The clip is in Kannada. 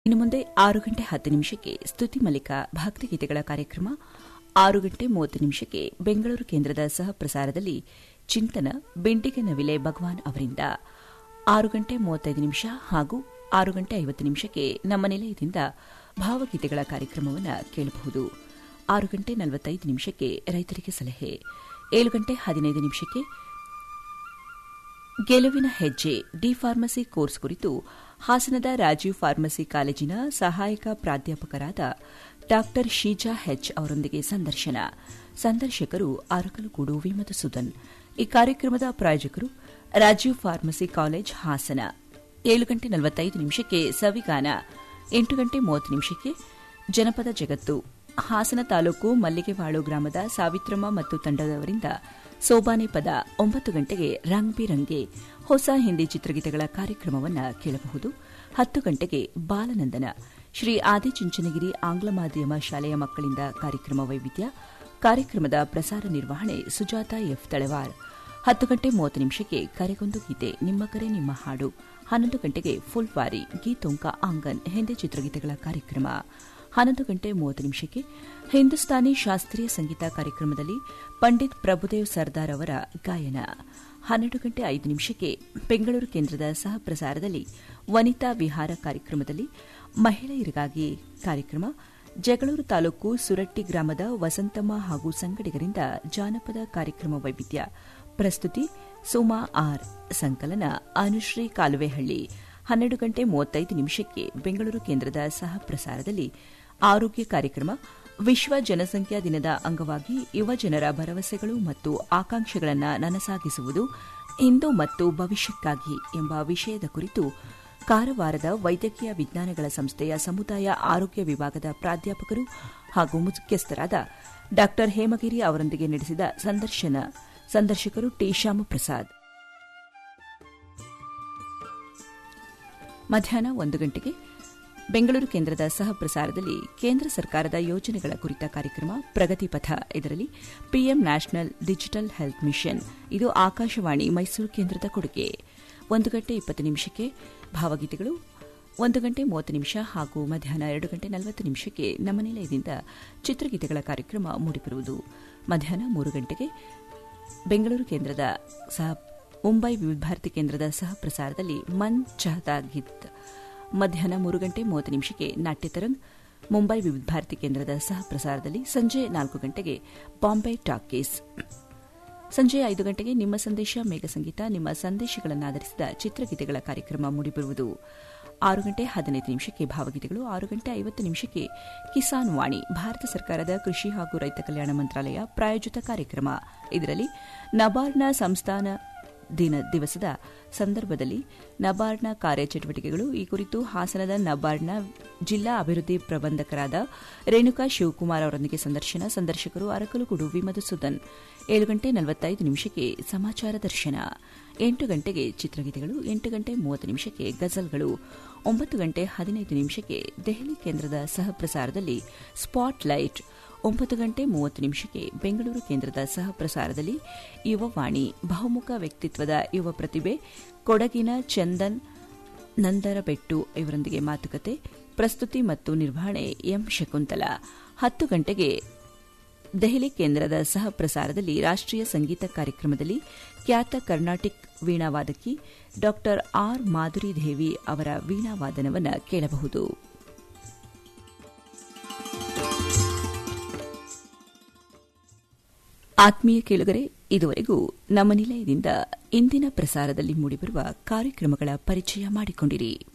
ಇನ್ನು ಮುಂದೆ ಆರು ಗಂಟೆ ಹತ್ತು ನಿಮಿಷಕ್ಕೆ ಸ್ತುತಿ ಮಲ್ಲಿಕ ಭಕ್ತಿಗೀತೆಗಳ ಕಾರ್ಯಕ್ರಮ ಆರು ಗಂಟೆ ಮೂವತ್ತು ನಿಮಿಷಕ್ಕೆ ಬೆಂಗಳೂರು ಕೇಂದ್ರದ ಸಹ ಪ್ರಸಾರದಲ್ಲಿ ಚಿಂತನ ಬೆಂಡಿಗೆ ನವಿಲೆ ಭಗವಾನ್ ಅವರಿಂದ ಆರು ಗಂಟೆ ಮೂವತ್ತೈದು ನಿಮಿಷ ಹಾಗೂ ಆರು ಗಂಟೆ ಐವತ್ತು ನಿಮಿಷಕ್ಕೆ ನಮ್ಮ ನಿಲಯದಿಂದ ಭಾವಗೀತೆಗಳ ಕಾರ್ಯಕ್ರಮವನ್ನು ಕೇಳಬಹುದು ಆರು ಗಂಟೆ ನಲವತ್ತೈದು ನಿಮಿಷಕ್ಕೆ ರೈತರಿಗೆ ಸಲಹೆ ಏಳು ಗಂಟೆ ಹದಿನೈದು ನಿಮಿಷಕ್ಕೆ ಗೆಲುವಿನ ಹೆಜ್ಜೆ ಡಿ ಫಾರ್ಮಸಿ ಕೋರ್ಸ್ ಕುರಿತು ಹಾಸನದ ರಾಜೀವ್ ಫಾರ್ಮಸಿ ಕಾಲೇಜಿನ ಸಹಾಯಕ ಪ್ರಾಧ್ಯಾಪಕರಾದ ಡಾ ಶೀಜಾ ಹೆಚ್ ಅವರೊಂದಿಗೆ ಸಂದರ್ಶನ ಸಂದರ್ಶಕರು ಅರಕಲಗೂಡು ವಿಮಧುಸೂದನ್ ಈ ಕಾರ್ಯಕ್ರಮದ ಪ್ರಾಯೋಜಕರು ರಾಜೀವ್ ಫಾರ್ಮಸಿ ಕಾಲೇಜ್ ಹಾಸನ ಏಳು ಗಂಟೆ ನಲವತ್ತೈದು ನಿಮಿಷಕ್ಕೆ ಸವಿಗಾನ ಎಂಟು ಗಂಟೆ ಮೂವತ್ತು ನಿಮಿಷಕ್ಕೆ ಜನಪದ ಜಗತ್ತು ಹಾಸನ ತಾಲೂಕು ಮಲ್ಲಿಗೆವಾಳು ಗ್ರಾಮದ ಸಾವಿತ್ರಮ್ಮ ಮತ್ತು ತಂಡದವರಿಂದ ಸೋಬಾನೆ ಪದ ಒಂಬತ್ತು ಗಂಟೆಗೆ ರಂಗ್ ಬಿರಂಗೆ ಹೊಸ ಹಿಂದಿ ಚಿತ್ರಗೀತೆಗಳ ಕಾರ್ಯಕ್ರಮವನ್ನು ಕೇಳಬಹುದು ಹತ್ತು ಗಂಟೆಗೆ ಬಾಲನಂದನ ಶ್ರೀ ಆದಿಚುಂಚನಗಿರಿ ಆಂಗ್ಲ ಮಾಧ್ಯಮ ಶಾಲೆಯ ಮಕ್ಕಳಿಂದ ಕಾರ್ಯಕ್ರಮ ವೈವಿಧ್ಯ ಕಾರ್ಯಕ್ರಮದ ಪ್ರಸಾರ ನಿರ್ವಹಣೆ ಸುಜಾತ ಎಫ್ ತಳೆವಾರ್ ಹತ್ತು ಗಂಟೆ ಮೂವತ್ತು ನಿಮಿಷಕ್ಕೆ ಕರೆಗೊಂದು ಗೀತೆ ನಿಮ್ಮ ಕರೆ ನಿಮ್ಮ ಹಾಡು ಹನ್ನೊಂದು ಗಂಟೆಗೆ ಫುಲ್ ವಾರಿ ಗೀತೋಂಕ ಆಂಗನ್ ಹಿಂದಿ ಚಿತ್ರಗೀತೆಗಳ ಕಾರ್ಯಕ್ರಮ ಹನ್ನೊಂದು ಗಂಟೆ ಮೂವತ್ತು ನಿಮಿಷಕ್ಕೆ ಹಿಂದೂಸ್ತಾನಿ ಶಾಸ್ತ್ರೀಯ ಸಂಗೀತ ಕಾರ್ಯಕ್ರಮದಲ್ಲಿ ಪಂಡಿತ್ ಪ್ರಭುದೇವ್ ಸರ್ದಾರ್ ಅವರ ಗಾಯನ ಹನ್ನೆರಡು ಗಂಟೆ ಐದು ನಿಮಿಷಕ್ಕೆ ಬೆಂಗಳೂರು ಕೇಂದ್ರದ ಸಹ ಪ್ರಸಾರದಲ್ಲಿ ವನಿತಾ ವಿಹಾರ ಕಾರ್ಯಕ್ರಮದಲ್ಲಿ ಮಹಿಳೆಯರಿಗಾಗಿ ಕಾರ್ಯಕ್ರಮ ಜಗಳೂರು ತಾಲೂಕು ಸುರಟ್ಟಿ ಗ್ರಾಮದ ವಸಂತಮ್ಮ ಹಾಗೂ ಸಂಗಡಿಗರಿಂದ ಜಾನಪದ ಕಾರ್ಯಕ್ರಮ ವೈವಿಧ್ಯ ಪ್ರಸ್ತುತಿ ಸುಮಾ ಆರ್ ಸಂಕಲನ ಅನುಶ್ರೀ ಕಾಲುವೆಹಳ್ಳಿ ಹನ್ನೆರಡು ಗಂಟೆ ಮೂವತ್ತೈದು ನಿಮಿಷಕ್ಕೆ ಬೆಂಗಳೂರು ಕೇಂದ್ರದ ಸಹ ಪ್ರಸಾರದಲ್ಲಿ ಆರೋಗ್ಯ ಕಾರ್ಯಕ್ರಮ ವಿಶ್ವ ಜನಸಂಖ್ಯಾ ದಿನದ ಅಂಗವಾಗಿ ಯುವ ಜನರ ಭರವಸೆಗಳು ಮತ್ತು ಆಕಾಂಕ್ಷೆಗಳನ್ನು ನನಸಾಗಿಸುವುದು ಇಂದು ಮತ್ತು ಭವಿಷ್ಯಕ್ಕಾಗಿ ಎಂಬ ವಿಷಯದ ಕುರಿತು ಕಾರವಾರದ ವೈದ್ಯಕೀಯ ವಿಜ್ಞಾನಗಳ ಸಂಸ್ಥೆಯ ಸಮುದಾಯ ಆರೋಗ್ಯ ವಿಭಾಗದ ಪ್ರಾಧ್ಯಾಪಕರು ಹಾಗೂ ಮುಖ್ಯಸ್ಥರಾದ ಡಾ ಹೇಮಗಿರಿ ಅವರೊಂದಿಗೆ ನಡೆಸಿದ ಸಂದರ್ಶನ ಸಂದರ್ಶಕರು ಟಿ ಶ್ಯಾಮಪ್ರಸಾದ್ ಮಧ್ಯಾಹ್ನ ಒಂದು ಗಂಟೆಗೆ ಬೆಂಗಳೂರು ಕೇಂದ್ರದ ಸಹ ಪ್ರಸಾರದಲ್ಲಿ ಕೇಂದ್ರ ಸರ್ಕಾರದ ಯೋಜನೆಗಳ ಕುರಿತ ಕಾರ್ಯಕ್ರಮ ಪ್ರಗತಿ ಪಥ ಇದರಲ್ಲಿ PM national digital health mission ಇದು ಆಕಾಶವಾಣಿ ಮೈಸೂರು ಕೇಂದ್ರದ ಕೊಡುಗೆ ಒಂದು ಗಂಟೆ ಇಪ್ಪತ್ತು ನಿಮಿಷಕ್ಕೆ ಭಾವಗೀತೆಗಳು ಒಂದು ಗಂಟೆ ಮೂವತ್ತು ನಿಮಿಷ ಹಾಗೂ ಮಧ್ಯಾಹ್ನ ಎರಡು ಗಂಟೆ ನಲವತ್ತು ನಿಮಿಷಕ್ಕೆ ನಮ್ಮ ನಿಲಯದಿಂದ ಚಿತ್ರಗೀತೆಗಳ ಕಾರ್ಯಕ್ರಮ ಮೂಡಿಬರುವುದು ಮಧ್ಯಾಹ್ನ ಮೂರು ಗಂಟೆಗೆ ಬೆಂಗಳೂರು ಕೇಂದ್ರದ ಸಹ ಮುಂಬೈ ವಿವಿಧ ಭಾರತಿ ಕೇಂದ್ರದ ಸಹ ಪ್ರಸಾರದಲ್ಲಿ ಮನ್ ಚಾಹತಾ ಗೀತ್ ಮಧ್ಯಾಹ್ನ ಮೂರು ಗಂಟೆ ಮೂವತ್ತು ನಿಮಿಷಕ್ಕೆ ನಾಟ್ಯತರಂಗ್ ಮುಂಬೈ ವಿವಿಧ ಭಾರತಿ ಕೇಂದ್ರದ ಸಹ ಪ್ರಸಾರದಲ್ಲಿ ಸಂಜೆ ನಾಲ್ಕು ಗಂಟೆಗೆ ಬಾಂಬೆ ಟಾಕೀಸ್ ಸಂಜೆ ಐದು ಗಂಟೆಗೆ ನಿಮ್ಮ ಸಂದೇಶ ಮೇಘ ಸಂಗೀತ ನಿಮ್ಮ ಸಂದೇಶಗಳನ್ನಾಧರಿಸಿದ ಚಿತ್ರಗೀತೆಗಳ ಕಾರ್ಯಕ್ರಮ ಮೂಡಿಬರುವುದು ಆರು ಗಂಟೆ ಹದಿನೈದು ನಿಮಿಷಕ್ಕೆ ಭಾವಗೀತೆಗಳು ಆರು ಗಂಟೆ ಐವತ್ತು ನಿಮಿಷಕ್ಕೆ ಕಿಸಾನ್ ವಾಣಿ ಭಾರತ ಸರ್ಕಾರದ ಕೃಷಿ ಹಾಗೂ ರೈತ ಕಲ್ಯಾಣ ಮಂತ್ರಾಲಯ ಪ್ರಾಯೋಜಿತ ಕಾರ್ಯಕ್ರಮ ಇದರಲ್ಲಿ ನಬಾರ್ಡ್ನ ಸಂಸ್ಥಾನ ದಿನ ದಿವಸದ ಸಂದರ್ಭದಲ್ಲಿ ನಬಾರ್ಡ್ನ ಕಾರ್ಯಚಟುವಟಿಕೆಗಳು ಈ ಕುರಿತು ಹಾಸನದ ನಬಾರ್ಡ್ನ ಜಿಲ್ಲಾ ಅಭಿವೃದ್ಧಿ ಪ್ರಬಂಧಕರಾದ ರೇಣುಕಾ ಶಿವಕುಮಾರ್ ಅವರೊಂದಿಗೆ ಸಂದರ್ಶನ ಸಂದರ್ಶಕರು ಅರಕಲುಗುಡು ವಿಮಧುಸೂದನ್ ಏಳು ಗಂಟೆ ನಲವತ್ತೈದು ನಿಮಿಷಕ್ಕೆ ಸಮಾಚಾರ ದರ್ಶನ ಎಂಟು ಗಂಟೆಗೆ ಚಿತ್ರಗೀತೆಗಳು ಎಂಟು ಗಂಟೆ ಮೂವತ್ತು ನಿಮಿಷಕ್ಕೆ ಗಜಲ್ಗಳು ಒಂಬತ್ತು ಗಂಟೆ ಹದಿನೈದು ನಿಮಿಷಕ್ಕೆ ದೆಹಲಿ ಕೇಂದ್ರದ ಸಹ ಪ್ರಸಾರದಲ್ಲಿ ಸ್ಪಾಟ್ ಲೈಟ್ ಒಂಬತ್ತು ಗಂಟೆ ಮೂವತ್ತು ನಿಮಿಷಕ್ಕೆ ಬೆಂಗಳೂರು ಕೇಂದ್ರದ ಸಹ ಪ್ರಸಾರದಲ್ಲಿ ಯುವವಾಣಿ ಬಹುಮುಖ ವ್ಯಕ್ತಿತ್ವದ ಯುವ ಪ್ರತಿಭೆ ಕೊಡಗಿನ ಚಂದನ್ ನಂದರಬೆಟ್ಟು ಇವರೊಂದಿಗೆ ಮಾತುಕತೆ ಪ್ರಸ್ತುತಿ ಮತ್ತು ನಿರ್ವಹಣೆ ಎಂ ಶಕುಂತಲಾ ಹತ್ತು ಗಂಟೆಗೆ ದೆಹಲಿ ಕೇಂದ್ರದ ಸಹ ಪ್ರಸಾರದಲ್ಲಿ ರಾಷ್ಟೀಯ ಸಂಗೀತ ಕಾರ್ಯಕ್ರಮದಲ್ಲಿ ಖ್ಯಾತ ಕರ್ನಾಟಿಕ್ ವೀಣಾವಾದಕಿ ಡಾ ಆರ್ ಮಾಧುರಿ ದೇವಿ ಅವರ ವೀಣಾವಾದನವನ್ನು ಕೇಳಬಹುದು ಆತ್ಮೀಯ ಕೇಳುಗರೆ ಇದುವರೆಗೂ ನಮ್ಮ ನಿಲಯದಿಂದ ಇಂದಿನ ಪ್ರಸಾರದಲ್ಲಿ ಮೂಡಿಬರುವ ಕಾರ್ಯಕ್ರಮಗಳ ಪರಿಚಯ ಮಾಡಿಕೊಂಡಿರಿ